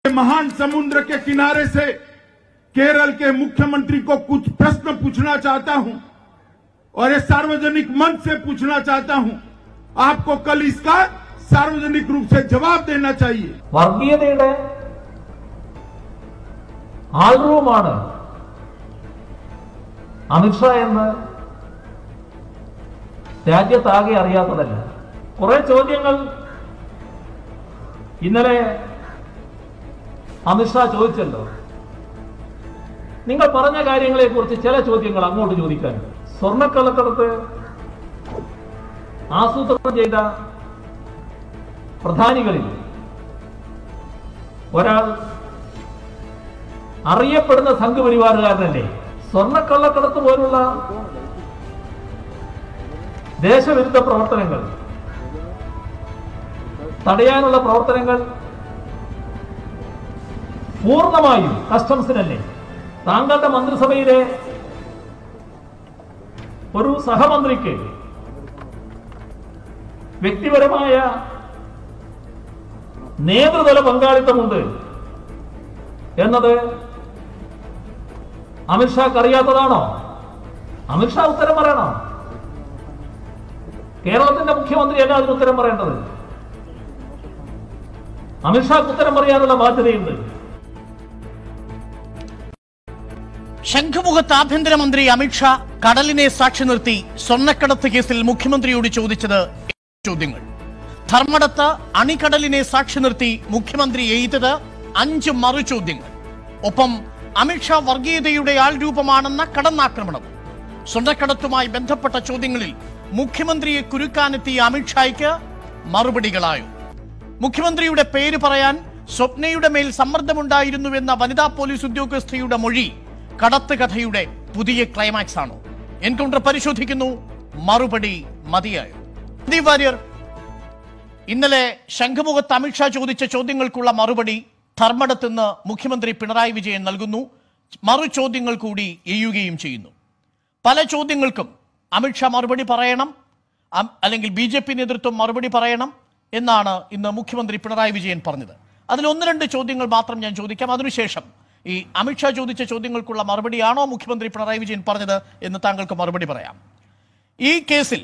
महान समुद्र के किनारे से केरल के मुख्यमंत्री को कुछ प्रश्न पूछना चाहता हूं और ये सार्वजनिक मंच से पूछना चाहता हूं आपको कल इसका सार्वजनिक रूप से जवाब देना चाहिए വർഗീയതയുടെ ആൾരൂപമാണ് അമിത്ഷാ എന്ന് രാജ്യത്താകെ അറിയാത്തതല്ല കുറെ ചോദ്യങ്ങൾ ഇന്നലെ അമിത്ഷാ ചോദിച്ചല്ലോ നിങ്ങൾ പറഞ്ഞ കാര്യങ്ങളെ കുറിച്ച് ചില ചോദ്യങ്ങൾ അങ്ങോട്ട് ചോദിക്കാൻ സ്വർണ്ണക്കള്ളക്കടത്ത് ആസൂത്രണം ചെയ്ത പ്രധാനികളിൽ ഒരാൾ അറിയപ്പെടുന്ന സംഘപരിവാറുകാരനല്ലേ സ്വർണ്ണക്കള്ളക്കടത്ത് പോലുള്ള ദേശവിരുദ്ധ പ്രവർത്തനങ്ങൾ തടയാനുള്ള പ്രവർത്തനങ്ങൾ പൂർണ്ണമായും കസ്റ്റംസിനല്ലേ താങ്കളുടെ മന്ത്രിസഭയിലെ ഒരു സഹമന്ത്രിക്ക് വ്യക്തിപരമായ നേതൃതല പങ്കാളിത്തമുണ്ട് എന്നത് അമിത്ഷാക്ക് അറിയാത്തതാണോ അമിത്ഷാ ഉത്തരം പറയണം കേരളത്തിന്റെ മുഖ്യമന്ത്രിയല്ല അതിന് ഉത്തരം പറയേണ്ടത് അമിത്ഷാക്ക് ഉത്തരം പറയാനുള്ള ബാധ്യതയുണ്ട് ശംഖുമുഖത്ത് ആഭ്യന്തരമന്ത്രി അമിത്ഷാ കടലിനെ സാക്ഷി നിർത്തി സ്വർണ്ണക്കടത്ത് കേസിൽ മുഖ്യമന്ത്രിയോട് ചോദിച്ചത് ചോദ്യങ്ങൾ ധർമ്മടത്ത് അണികടലിനെ സാക്ഷി നിർത്തി മുഖ്യമന്ത്രി എഴുതത് അഞ്ച് മറുചോദ്യങ്ങൾ ഒപ്പം അമിത്ഷാ വർഗീയതയുടെ ആൾരൂപമാണെന്ന കടന്നാക്രമണം സ്വർണ്ണക്കടത്തുമായി ബന്ധപ്പെട്ട ചോദ്യങ്ങളിൽ മുഖ്യമന്ത്രിയെ കുരുക്കാനെത്തിയ അമിത്ഷായ്ക്ക് മറുപടികളായോ മുഖ്യമന്ത്രിയുടെ പേര് പറയാൻ സ്വപ്നയുടെ മേൽ സമ്മർദ്ദമുണ്ടായിരുന്നുവെന്ന വനിതാ പോലീസ് ഉദ്യോഗസ്ഥയുടെ മൊഴി കടത്ത് കഥയുടെ പുതിയ ക്ലൈമാക്സ് ആണോ എൻകൗണ്ടർ പരിശോധിക്കുന്നു മറുപടി മതിയായോ സന്ദീപ് വാര്യർ ഇന്നലെ ശംഖുമുഖത്ത് അമിത്ഷാ ചോദിച്ച ചോദ്യങ്ങൾക്കുള്ള മറുപടി ധർമ്മടത്ത് നിന്ന് മുഖ്യമന്ത്രി പിണറായി വിജയൻ നൽകുന്നു മറു ചോദ്യങ്ങൾ കൂടി എയ്യുകയും ചെയ്യുന്നു പല ചോദ്യങ്ങൾക്കും അമിത്ഷാ മറുപടി പറയണം അം- അല്ലെങ്കിൽ ബി ജെ പി നേതൃത്വം മറുപടി പറയണം എന്നാണ് ഇന്ന് മുഖ്യമന്ത്രി പിണറായി വിജയൻ പറഞ്ഞത് അതിൽ ഒന്ന് രണ്ട് ചോദ്യങ്ങൾ മാത്രം ഞാൻ ചോദിക്കാം അതിനുശേഷം ഈ അമിത്ഷാ ചോദിച്ച ചോദ്യങ്ങൾക്കുള്ള മറുപടിയാണോ മുഖ്യമന്ത്രി പിണറായി വിജയൻ പറഞ്ഞത് എന്ന് താങ്കൾക്ക് മറുപടി പറയാം ഈ കേസിൽ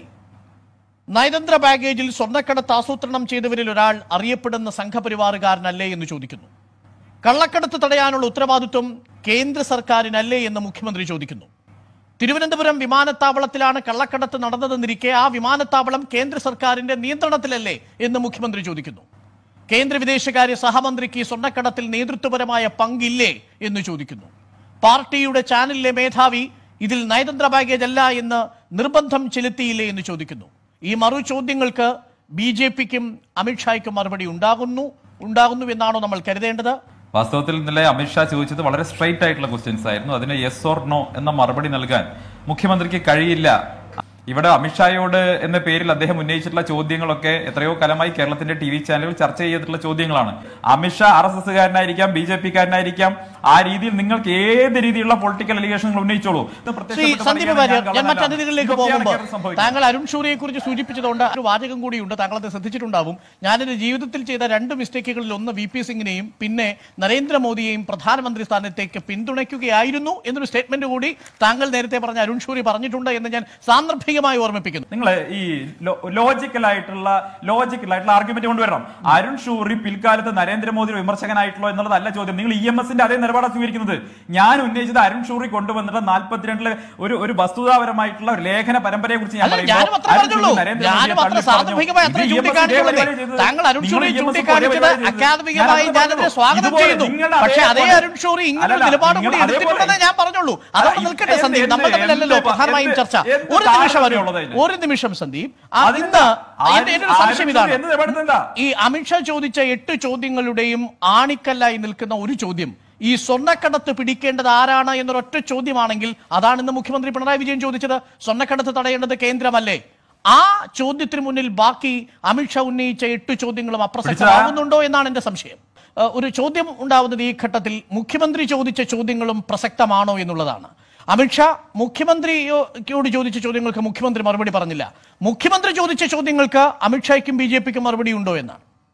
നയതന്ത്ര ബാഗേജിൽ സ്വർണ്ണക്കടത്ത് ആസൂത്രണം ചെയ്തവരിൽ ഒരാൾ അറിയപ്പെടുന്ന സംഘപരിവാറുകാരനല്ലേ എന്ന് ചോദിക്കുന്നു കള്ളക്കടത്ത് തടയാനുള്ള ഉത്തരവാദിത്വം കേന്ദ്ര സർക്കാരിനല്ലേ എന്ന് മുഖ്യമന്ത്രി ചോദിക്കുന്നു തിരുവനന്തപുരം വിമാനത്താവളത്തിലാണ് കള്ളക്കടത്ത് നടന്നതെന്നിരിക്കെ ആ വിമാനത്താവളം കേന്ദ്ര സർക്കാരിന്റെ നിയന്ത്രണത്തിലല്ലേ എന്ന് മുഖ്യമന്ത്രി ചോദിക്കുന്നു കേന്ദ്ര വിദേശകാര്യ സഹമന്ത്രിക്ക് ഈ സ്വർണ്ണക്കടത്തിൽ നേതൃത്വപരമായ പങ്കില്ലേ എന്ന് ചോദിക്കുന്നു പാർട്ടിയുടെ ചാനലിലെ മേധാവി ഇതിൽ നയതന്ത്ര ബാഗേജ് അല്ല എന്ന് നിർബന്ധം ചെലുത്തിയില്ലേ എന്ന് ചോദിക്കുന്നു ഈ മറു ചോദ്യങ്ങൾക്ക് ബി ജെ പിക്കും അമിത്ഷായ്ക്കും മറുപടി ഉണ്ടാകുന്നു ഉണ്ടാകുന്നു എന്നാണോ നമ്മൾ കരുതേണ്ടത് വാസ്തവത്തിൽ ഇന്നലെ അമിത്ഷാ ചോദിച്ചത് വളരെ സ്ട്രൈറ്റ് ആയിട്ടുള്ള ക്വസ്റ്റ്യൻസ് ആയിരുന്നു അതിന് യെസ് ഓർ നോ എന്ന മറുപടി നൽകാൻ മുഖ്യമന്ത്രിക്ക് കഴിയില്ല ഇവിടെ അമിത്ഷായോട് എന്ന പേരിൽ അദ്ദേഹം ഉന്നയിച്ചിട്ടുള്ള ചോദ്യങ്ങളൊക്കെ എത്രയോ കാലമായി കേരളത്തിന്റെ ടി വി ചാനലുകൾ ചർച്ച ചെയ്തിട്ടുള്ള ചോദ്യങ്ങളാണ് Amit Shah R S എസ്സുകാരനായിരിക്കാം B J പിക്കാരനായിരിക്കാം ആ രീതിയിൽ നിങ്ങൾക്ക് ഏത് രീതിയിലുള്ള പൊളിറ്റിക്കൽ അലിഗേഷനുകൾ ഉന്നയിച്ചോളൂ ഇത് ശ്രീ പ്രത്യക്ഷപ്പെട്ട് സന്ദീപ് പറയുകയാണ് വാര്യർ ഞാൻ ഞാൻ മറ്റ് കള്ളനല്ല. അതിഥികളിലേക്ക് ഇതൊക്കെയാണ് പോകുമ്പോൾ കേരളത്തിൽ സംഭവിക്കുന്നത്. താങ്കൾ അരുൺ ഷൂറിയെ കുറിച്ച് സൂചിപ്പിച്ചതുകൊണ്ട് ഒരു വാചകം കൂടിയുണ്ട് താങ്കൾ അത് ശ്രദ്ധിച്ചിട്ടുണ്ടാവും ഞാനെന്റെ ജീവിതത്തിൽ ചെയ്ത രണ്ട് മിസ്റ്റേക്കുകളിൽ ഒന്ന് വി പി സിംഗിനെയും പിന്നെ നരേന്ദ്രമോദിയെയും പ്രധാനമന്ത്രി സ്ഥാനത്തേക്ക് പിന്തുണയ്ക്കുകയായിരുന്നു എന്നൊരു സ്റ്റേറ്റ്മെന്റ് കൂടി താങ്കൾ നേരത്തെ പറഞ്ഞ അരുൺ ഷൂറി പറഞ്ഞിട്ടുണ്ട് എന്ന് ഞാൻ സാന്ദർഭികമായി ഓർമ്മിപ്പിക്കുന്നു നിങ്ങൾ ഈ ലോജിക്കൽ ആയിട്ടുള്ള ലോജിക്കൽ ആയിട്ടുള്ള ആർഗ്യുമെന്റ് കൊണ്ടുവരണം അരുൺ ഷൂറി പിൽക്കാലത്ത് നരേന്ദ്രമോദി വിമർശകനായിട്ടുള്ളോ എന്നുള്ളതല്ല ചോദ്യം നിങ്ങൾ ഇ എം എസിന്റെ അതേ നിലപാടാണ് സ്വീകരിക്കുന്നത് ഞാൻ ഉന്നയിച്ചത് അരുൺ ഷൂറി കൊണ്ടുവന്നിട്ട് നാൽപ്പത്തിരണ്ടിലെ ഒരു ഒരു വസ്തുതാപരമായിട്ടുള്ള ഒരു ലേഖന പരമ്പരയെ കുറിച്ച് ഞാൻ അല്ല, പറയുമ്പോൾ ഞാനും അത്രേ അരുൺ ഷൂറി പറഞ്ഞുള്ളൂ. നരേന്ദ്രമോദിയെ ഞാനും അത്ര തള്ളി പറഞ്ഞു. സാന്ദർഭികമായി അത്രേ ഇത് EMS ഇതേ ചൂണ്ടിക്കാണിച്ചുള്ളൂ. പരിപാടി ചെയ്തത്. താങ്കൾ അരുൺ നിങ്ങൾ ഷൂറി EMS ചൂണ്ടിക്കാണിച്ചത് പരിപാടി ചെയ്തത്. അക്കാദമികമായി ഞാൻ ഞാനതിനെ പറഞ്ഞുള്ളൂ. സ്വാഗതം ഇതുപോലെ ചെയ്യുന്നു നിങ്ങളുടെ പക്ഷേ അതേ അതേപോലെ- അരുൺ ഷൂറി ഇങ്ങനെ ഒരു അല്ലല്ല, നിലപാട് നിങ്ങൾ കൂടി അതേപോലെ- എടുത്തിട്ടുണ്ടെന്നേ ഞാൻ പറഞ്ഞുള്ളൂ അത് അല്ല, നിൽക്കട്ടെ എന്ത് സന്ദീപ് എന്ത് നമ്മൾ തമ്മിലല്ലല്ലോ എന്ത് പ്രധാനമായും എന്ത് ചർച്ച എന്ത് ഒരു നിമിഷം അരുൺ താരതമ്യമുള്ളത് ഇതിന്? ഒരു നിമിഷം സന്ദീപ് ആ, അതിന് ഇന്ന് ആരും- എന്റെ എന്റെ ഒരു സംശയം ആരും ഇതാണ് എന്ത് നിലപാടെടുത്തതാ? ഈ അമിത്ഷാ ചോദിച്ച എട്ട് ചോദ്യങ്ങളുടെയും ആണിക്കല്ലായി നിൽക്കുന്ന ഒരു ചോദ്യം ഈ സ്വർണ്ണക്കടത്ത് പിടിക്കേണ്ടത് ആരാണ് എന്നൊരൊറ്റ ചോദ്യമാണെങ്കിൽ അതാണ് ഇന്ന് മുഖ്യമന്ത്രി പിണറായി വിജയൻ ചോദിച്ചത് സ്വർണ്ണക്കടത്ത് തടയേണ്ടത് കേന്ദ്രമല്ലേ ആ ചോദ്യത്തിന് മുന്നിൽ ബാക്കി അമിത്ഷാ ഉന്നയിച്ച എട്ട് ചോദ്യങ്ങളും അപ്രസക്തമാകുന്നുണ്ടോ എന്നാണ് എന്റെ സംശയം ഏഹ് ഒരു ചോദ്യം ഉണ്ടാവുന്നത് ഈ ഘട്ടത്തിൽ മുഖ്യമന്ത്രി ചോദിച്ച ചോദ്യങ്ങളും പ്രസക്തമാണോ എന്നുള്ളതാണ് അമിത്ഷാ മുഖ്യമന്ത്രിയോട് ചോദിച്ച ചോദ്യങ്ങൾക്ക് മുഖ്യമന്ത്രി മറുപടി പറഞ്ഞില്ല മുഖ്യമന്ത്രി ചോദിച്ച ചോദ്യങ്ങൾക്ക് അമിത്ഷായ്ക്കും ബി ജെ പിക്കും മറുപടി ഉണ്ടോ എന്നാണ്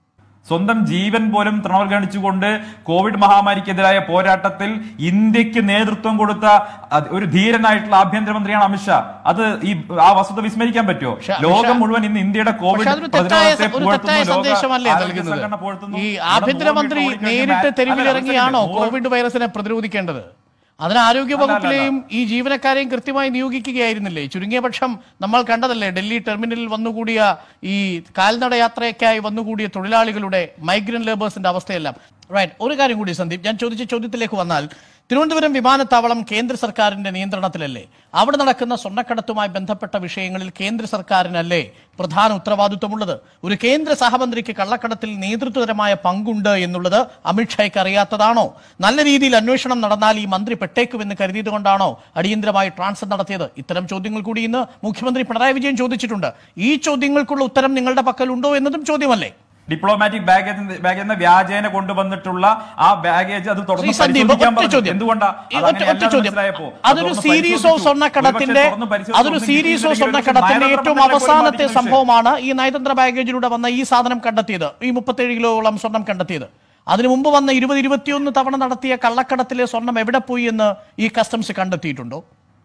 സ്വന്തം ജീവൻ പോലും തൃണവൽഗണിച്ചുകൊണ്ട് കോവിഡ് മഹാമാരിക്കെതിരായ പോരാട്ടത്തിൽ ഇന്ത്യക്ക് നേതൃത്വം കൊടുത്ത അത് ഒരു ധീരനായിട്ടുള്ള ആഭ്യന്തരമന്ത്രിയാണ് അമിത്ഷാ അത് ഈ ആ വസ്തുത വിസ്മരിക്കാൻ പറ്റുമോ പക്ഷേ ലോകം അമിത്ഷാ- മുഴുവൻ ഇന്ന് ഇന്ത്യയുടെ കോവിഡ് പക്ഷെ അതൊരു തെറ്റായ പ്രതിരോധത്തെ ഒരു പുകഴ്ത്തുന്നു, തെറ്റായ ലോക സന്ദേശമല്ലേ ആരോഗ്യ നൽകുന്നത് സംഘടന പുകഴ്ത്തുന്നു. ഈ ഇവിടെ ആഭ്യന്തരമന്ത്രി നൂറ് മീറ്റർ ഓടിക്കഴിഞ്ഞാൽ നേരിട്ട് അല്ല, തെരുവിലിറങ്ങിയാണോ നൂറ് കോവിഡ് വൈറസിനെ പ്രതിരോധിക്കേണ്ടത് അതിന് ആരോഗ്യ വകുപ്പിലെയും ഈ ജീവനക്കാരെയും കൃത്യമായി നിയോഗിക്കുകയായിരുന്നില്ലേ ചുരുങ്ങിയ പക്ഷം നമ്മൾ കണ്ടതല്ലേ ഡൽഹി ടെർമിനലിൽ വന്നുകൂടിയ ഈ കാൽനട യാത്രയ്ക്കായി വന്നുകൂടിയ തൊഴിലാളികളുടെ മൈഗ്രന്റ് ലേബേഴ്സിന്റെ അവസ്ഥയെല്ലാം റൈറ്റ് ഒരു കാര്യം കൂടി സന്ദീപ് ഞാൻ ചോദിച്ച ചോദ്യത്തിലേക്ക് വന്നാൽ തിരുവനന്തപുരം വിമാനത്താവളം കേന്ദ്ര സർക്കാരിന്റെ നിയന്ത്രണത്തിലല്ലേ അവിടെ നടക്കുന്ന സ്വർണ്ണക്കടത്തുമായി ബന്ധപ്പെട്ട വിഷയങ്ങളിൽ കേന്ദ്ര സർക്കാരിനല്ലേ പ്രധാന ഉത്തരവാദിത്വമുള്ളത് ഒരു കേന്ദ്ര സഹമന്ത്രിക്ക് കള്ളക്കടത്തിൽ നേതൃത്വപരമായ പങ്കുണ്ട് എന്നുള്ളത് അമിത്ഷായ്ക്ക് അറിയാത്തതാണോ നല്ല രീതിയിൽ അന്വേഷണം നടന്നാൽ ഈ മന്ത്രി പെട്ടേക്കുമെന്ന് കരുതിയതുകൊണ്ടാണോ അടിയന്തരമായി ട്രാൻസ്ഫർ നടത്തിയത് ഇത്തരം ചോദ്യങ്ങൾ കൂടി ഇന്ന് മുഖ്യമന്ത്രി പിണറായി വിജയൻ ചോദിച്ചിട്ടുണ്ട് ഈ ചോദ്യങ്ങൾക്കുള്ള ഉത്തരം നിങ്ങളുടെ പക്കലുണ്ടോ എന്നതും ചോദ്യമല്ലേ ഡിപ്ലോമാറ്റിക് ബാഗേജ് ബാഗ് എന്ന വ്യാജേന കൊണ്ടുവന്നിട്ടുള്ള ആ ബാഗേജ് അത് ശ്രീ തുറന്ന് സന്ദീപ് പരിശോധിക്കാൻ ഒറ്റ പറഞ്ഞു. ചോദ്യം എന്തുകൊണ്ടാ ഈ അത് ഒറ്റ അങ്ങനെ ഒറ്റ എല്ലാവരും ചോദ്യം മനസ്സിലായപ്പോ അത് അതൊരു തുറന്ന് സീരീസ് ഓഫ് പരിശോധിച്ചു. സ്വർണ്ണക്കടത്തിന്റെ ഒരുപക്ഷെ തുറന്ന് പരിശോധിച്ച് അതൊരു ഒന്നും സീരീസ് ഓഫ് കിട്ടിയില്ലെങ്കിൽ സ്വർണ്ണക്കടത്തിന്റെ നയതന്ത്ര ഏറ്റവും ബന്ധങ്ങളെ പോലും അവസാനത്തെ ബാധിക്കുന്ന വിഷയം. സംഭവമാണ് ഈ നയതന്ത്ര ബാഗേജിലൂടെ വന്ന ഈ സാധനം കണ്ടെത്തിയത് ഈ മുപ്പത്തേഴ് കിലോളം സ്വർണം കണ്ടെത്തിയത് അതിനു മുമ്പ് വന്ന ഇരുപത് ഇരുപത്തിയൊന്ന് തവണ നടത്തിയ കള്ളക്കടത്തിലെ സ്വർണം എവിടെ പോയി എന്ന് ഈ കസ്റ്റംസ് കണ്ടെത്തിയിട്ടുണ്ടോ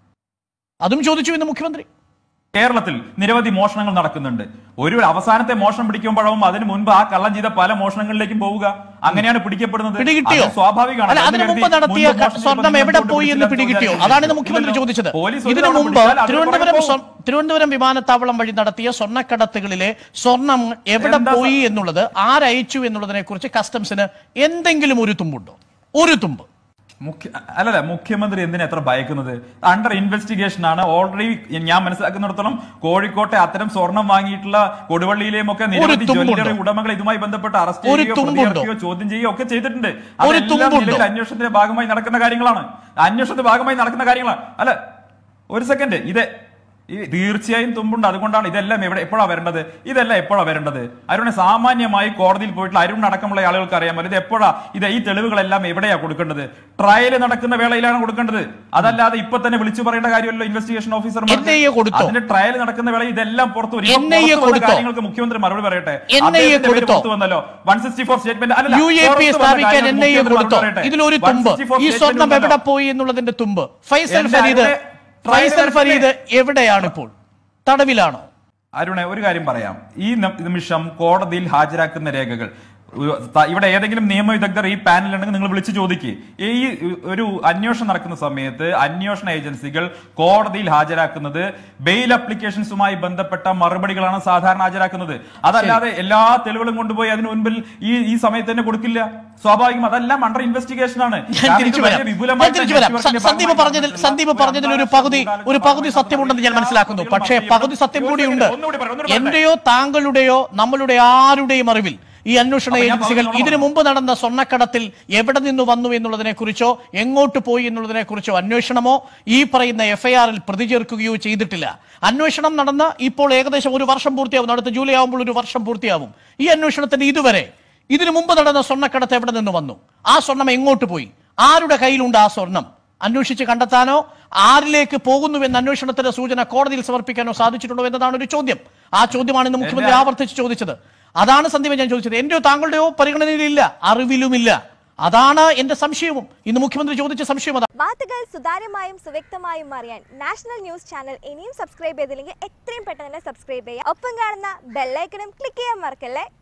അതും ചോദിച്ചു ഇന്ന് മുഖ്യമന്ത്രി കേരളത്തിൽ നിരവധി മോഷണങ്ങൾ നടക്കുന്നുണ്ട് ഒരു അവസാനത്തെ മോഷണം പിടിക്കുമ്പോഴും അതിന് മുൻപ് ആ കള്ളം ചെയ്ത പല മോഷണങ്ങളിലേക്കും പോവുക അങ്ങനെയാണ് പിടിക്കപ്പെടുന്നത് പിടികിട്ടിയോ അത് സ്വാഭാവികമാണ് അല്ല അതിനു അതിന് മുമ്പ് കരുതി നടത്തിയ മുൻപ് മോഷണം സ്വർണം ചെയ്തപ്പോൾ എവിടെ നിങ്ങൾ പോയി എന്ന് പിടിച്ചില്ല പിടികിട്ടിയോ എന്ന് അതാണ് ഇന്ന് വിചാരിച്ചു. മുഖ്യമന്ത്രി ഇല്ലല്ലോ. ചോദിച്ചത് പോലീസ് ഒരു ഇതിനു തവണ മുമ്പ് പിടിച്ചാൽ അത് തിരുവനന്തപുരം പുറകെ സ്വ- തിരുവനന്തപുരം വിമാനത്താവളം വഴി നടത്തിയ സ്വർണ്ണക്കടത്തുകളിലെ സ്വർണം എവിടെ എന്താ സ- പോയി എന്നുള്ളത് ആരയച്ചു എന്നുള്ളതിനെ കുറിച്ച് കസ്റ്റംസിന് എന്തെങ്കിലും ഒരു തുമ്പുണ്ടോ ഒരു തുമ്പ് മുഖ്യ അല്ലല്ല മുഖ്യമന്ത്രി എന്തിനാ എത്ര ഭയക്കുന്നത് അണ്ടർ ഇൻവെസ്റ്റിഗേഷൻ ആണ് ഓൾറെഡി ഞാൻ മനസ്സിലാക്കുന്നിടത്തോളം കോഴിക്കോട്ടെ അത്തരം സ്വർണം വാങ്ങിയിട്ടുള്ള കൊടുവള്ളിയിലെയും ഒക്കെ നിരവധി തുമ്പുണ്ടോ? ജ്വല്ലറി ഉടമകൾ ഇതുമായി ബന്ധപ്പെട്ട് അറസ്റ്റ് ഒരു ചെയ്യുകയോ തുമ്പുണ്ടോ? പ്രതികർക്കുകയോ ചോദ്യം ചെയ്യുകയോ ഒക്കെ ചെയ്തിട്ടുണ്ട് ഒരു അതെല്ലാം തുമ്പുണ്ടോ? നിലവിൽ അന്വേഷണത്തിന്റെ ഭാഗമായി നടക്കുന്ന കാര്യങ്ങളാണ് അന്വേഷണത്തിന്റെ ഭാഗമായി നടക്കുന്ന കാര്യങ്ങളാണ് അല്ല ഒരു സെക്കൻഡ് ഇത് ഈ തീർച്ചയായും തുമ്പുണ്ട് അതുകൊണ്ടാണ് ഇതെല്ലാം എവിടെ എപ്പോഴാ വരേണ്ടത് ഇതെല്ലാം എപ്പോഴാ വരേണ്ടത് അരുണെ സാമാന്യമായി കോടതിയിൽ പോയിട്ടുള്ള അരുൺ അടക്കമുള്ള ആളുകൾക്ക് അറിയാമല്ലോ ഇത് എപ്പോഴാ ഇത് ഈ തെളിവുകളെല്ലാം എവിടെയാ കൊടുക്കേണ്ടത് ട്രയൽ നടക്കുന്ന വേളയിലാണ് കൊടുക്കേണ്ടത് അതല്ലാതെ ഇപ്പൊ തന്നെ വിളിച്ചു പറയേണ്ട കാര്യമല്ലോ ഇൻവെസ്റ്റിഗേഷൻ ഓഫീസർ NIA കൊടുത്തോ? അതിന്റെ ട്രയൽ നടക്കുന്ന വേള ഇതെല്ലാം പുറത്തു വരും ഇപ്പൊ NIA പുറത്ത് വന്ന കൊടുത്തോ? കാര്യങ്ങൾക്ക് മുഖ്യമന്ത്രി മറുപടി പറയട്ടെ NIA അദ്ദേഹത്തിന്റെ പേര് കൊടുത്തോ? പുറത്ത് വന്നല്ലോ വൺ സിക്സ്റ്റി ഫോർ സ്റ്റേറ്റ്മെന്റ് അല്ലല്ല യു എ പി പുറത്ത് വന്ന സ്ഥാപിക്കാൻ കാര്യങ്ങൾക്ക് എൻ ഐ എ മുഖ്യമന്ത്രി കൊടുത്തോ മറുപടി പറയട്ടെ. ഇതിലൊരു തുമ്പ് 164 ഈ സ്വർണം statement എവിടെ ഉണ്ടല്ലോ. പോയി എന്നുള്ളതിന്റെ തുമ്പ് ഫൈസൽ എന്റെ ഫരീദ് അരുണെ, ഫൈസൽ ട്രയൽ ഫരീദ് എവിടെയാണ് ഇപ്പോൾ തടവിലാണോ അരുണെ ഒരു കാര്യം പറയാം ഈ ന- നിമിഷം കോടതിയിൽ ഹാജരാക്കുന്ന രേഖകൾ ഉ- ത- ഇവിടെ ഏതെങ്കിലും നിയമവിദഗ്ധർ ഈ പാനൽ ഉണ്ടെങ്കിൽ നിങ്ങൾ വിളിച്ചു ചോദിക്കുക ഈ ഒരു അന്വേഷണം നടക്കുന്ന സമയത്ത് അന്വേഷണ ഏജൻസികൾ കോടതിയിൽ ഹാജരാക്കുന്നത് ബെയിൽ അപ്ലിക്കേഷൻസുമായി ബന്ധപ്പെട്ട മറുപടികളാണ് സാധാരണ ഹാജരാക്കുന്നത് അതല്ലാതെ എല്ലാ തെളിവുകളും കൊണ്ടുപോയി അതിന് മുൻപിൽ ഈ ഈ സമയത്ത് തന്നെ കൊടുക്കില്ല സ്വാഭാവികം അതെല്ലാം അണ്ടർ ഇൻവെസ്റ്റിഗേഷൻ ആണ് ഞാൻ കാരണം ഇത് തിരിച്ചു വലിയ വരാം ഞാൻ വിപുലമായിട്ടുള്ള തിരിച്ചു വരാം നെറ്റ്വർക്കിന്റെ സ- സന്ദീപ് ഭാഗമായി പറഞ്ഞതിൽ നടന്നിട്ടുള്ള സന്ദീപ് ഒരു പറഞ്ഞതിൽ ഒരു പകുതി ഒരു പകുതി സത്യമുണ്ടെന്ന് ഞാൻ മനസ്സിലാക്കുന്നു പക്ഷേ പകുതി സത്യം കൂടിയുണ്ട് ഒന്നുകൂടി പറയാം, ഒന്നുകൂടി എന്റെയോ താങ്കളുടെയോ നമ്മളുടെ ആരുടെയും അറിവിൽ ഈ അന്വേഷണ അപ്പൊ ഞാൻ ഏജൻസികൾ പറഞ്ഞോളാം. ഇതിനു മുമ്പ് നടന്ന സ്വർണ്ണക്കടത്തിൽ എവിടെ നിന്ന് വന്നു എന്നുള്ളതിനെ കുറിച്ചോ എങ്ങോട്ട് പോയി എന്നുള്ളതിനെ കുറിച്ചോ അന്വേഷണമോ ഈ പറയുന്ന എഫ്ഐആറിൽ പ്രതി ചേർക്കുകയോ ചെയ്തിട്ടില്ല അന്വേഷണം നടന്ന് ഇപ്പോൾ ഏകദേശം ഒരു വർഷം പൂർത്തിയാവും അടുത്ത ജൂലൈ ആവുമ്പോൾ ഒരു വർഷം പൂർത്തിയാവും ഈ അന്വേഷണത്തിന് ഇതുവരെ ഇതിനു മുമ്പ് നടന്ന സ്വർണ്ണക്കടത്ത് എവിടെ നിന്ന് വന്നു ആ സ്വർണം എങ്ങോട്ട് പോയി ആരുടെ കയ്യിലുണ്ട് ആ സ്വർണം അന്വേഷിച്ച് കണ്ടെത്താനോ ആരിലേക്ക് പോകുന്നുവെന്ന് അന്വേഷണത്തിന്റെ സൂചന കോടതിയിൽ സമർപ്പിക്കാനോ സാധിച്ചിട്ടുണ്ടോ എന്നതാണ് ഒരു ചോദ്യം ആ ചോദ്യമാണ് ഇന്ന് മുഖ്യമന്ത്രി ആവർത്തിച്ച് ചോദിച്ചത് അതാണ് സന്ദീപ് ഞാൻ ചോദിച്ചത് എന്റെയോ താങ്കളുടെയോ പരിഗണനയിലില്ല അറിവിലുമില്ല അതാണ് എന്റെ സംശയവും ഇന്ന് മുഖ്യമന്ത്രി ചോദിച്ച സംശയം അതാണ് വാർത്തകൾ സുതാര്യമായും സുവ്യക്തമായും അറിയാൻ നാഷണൽ ന്യൂസ് ചാനൽ ഇനിയും സബ്സ്ക്രൈബ് ചെയ്തില്ലെങ്കിൽ എത്രയും പെട്ടെന്ന് തന്നെ സബ്സ്ക്രൈബ് ചെയ്യുക ഒപ്പം കാണുന്ന ബെല്ലൈക്കണും ക്ലിക്ക് ചെയ്യാൻ മറക്കല്ലേ